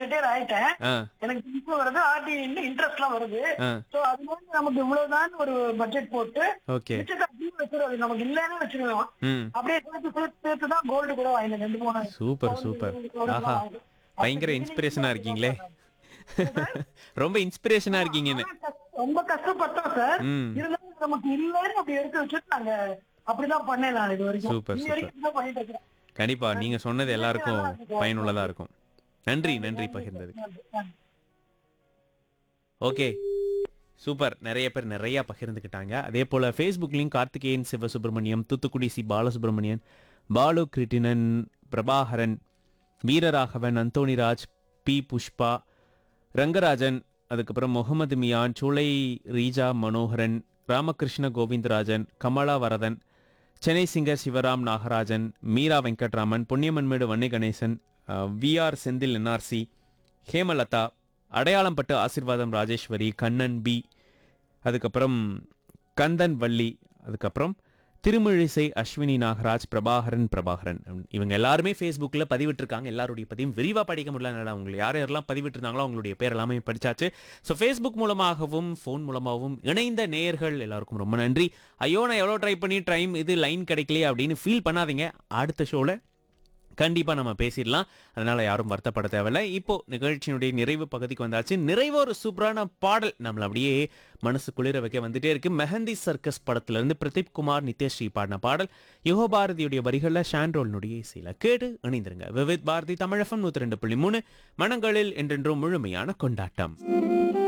Retire ஆயிட்டேன் ஆ எனக்கு இப்போ வருது ஆர்டி இன்ட்ரெஸ்ட் எல்லாம் வருது ஆ சோ அது மாதிரி நமக்கு இவ்வளவுதான் ஒரு பட்ஜெட் போட்டு ஓகே மிச்சத்தை அப்படியே வச்சிருவோம் நமக்கு இல்லன்னு வச்சிருவோம் ம் அப்படியே சேர்த்து சேர்த்து சேர்த்து தான் கோல்டு கூட வாங்கினேன் ரெண்டு மூணு சூப்பர் gold சூப்பர் gold ஆஹா எல்லாம் வாங்கினேன். பயங்கர இன்ஸ்பிரேஷனா இருக்கீங்களே ரொம்ப இன்ஸ்பிரேஷனா இருக்கீங்கன்னு ஆனா கஷ்ட- ரொம்ப கஷ்டப்பட்டோம் சார் ம் இருந்தாலும் நமக்கு இல்லன்னு அப்படி எடுத்து வச்சுட்டு நாங்க அப்படிதான் பண்ணேன் நான் இது வரைக்கும் Super, இது super. வரைக்கும் தான் பண்ணிட்டு இருக்கேன் கண்டிப்பா நீங்க சொன்னது எல்லாருக்கும் பயனுள்ளதா இருக்கும் நன்றி நன்றி பகிர்ந்தது நன்றி, நன்றி. ஓகே சூப்பர் நிறைய பேர் நிறைய பகிர்ந்துக்கிட்டாங்க அதே போல ஃபேஸ்புக்லையும் கார்த்திகேயன் சிவசுப்பிரமணியம் தூத்துக்குடி சி பாலசுப்ரமணியன் பாலு கிருட்டிணன் பிரபாகரன் வீரராகவன் அந்தோணிராஜ் பி புஷ்பா ரங்கராஜன் அதுக்கப்புறம் Mohamed Mian Choolai Reeja Manoharan Ramakrishna Govindarajan Kamala Varadhan Chennai singer Sivaram Nagarajan Meera Venkatraman Ponniammanmedu Vanni Ganesan V R Senthil NRC Hemalatha Adaiyalampattu ஆசிர்வாதம் ராஜேஸ்வரி கண்ணன் பி அதுக்கப்புறம் கந்தன் வள்ளி அதுக்கப்புறம் திருமிழிசை அஸ்வினி நாகராஜ் பிரபாகரன் பிரபாகரன் இவங்க எல்லாருமே ஃபேஸ்புக்கில் பதிவிட்டிருக்காங்க எல்லாருடைய பதிவும் விரிவாக படிக்க முடியல அவங்க யார் யாரெல்லாம் பதிவிட்டிருந்தாங்களோ அவங்களுடைய பேர் எல்லாமே படிச்சாச்சு ஸோ ஃபேஸ்புக் மூலமாகவும் ஃபோன் மூலமாகவும் இணைந்த நேயர்கள் எல்லாருக்கும் ரொம்ப நன்றி ஐயோ நான் எவ்வளோ ட்ரை பண்ணி டைம் இது லைன் கிடைக்கலையே அப்படின்னு ஃபீல் பண்ணாதீங்க அடுத்த ஷோவில் கண்டிப்பா நம்ம பேசிடலாம் அதனால யாரும் வருத்தப்பட தேவையில்ல இப்போ நிகழ்ச்சியினுடைய நிறைவு பகுதிக்கு வந்தாச்சு நிறைவு ஒரு சூப்பரான பாடல் நம்மள அப்படியே மனசு குளிர வைக்க வந்துட்டே இருக்கு மெஹந்தி சர்க்கஸ் படத்துல இருந்து பிரதீப் குமார் நித்யஸ்ரீ பாடின பாடல் யுகோ பாரதியுடைய வரிகள்ல ஷான்ரோல்னுடைய இசையில கேட்டு இணைந்திருங்க விவித் பாரதி தமிழகம் நூத்தி ரெண்டு புள்ளி மூணு மனங்களில் என்றென்றும் முழுமையான கொண்டாட்டம்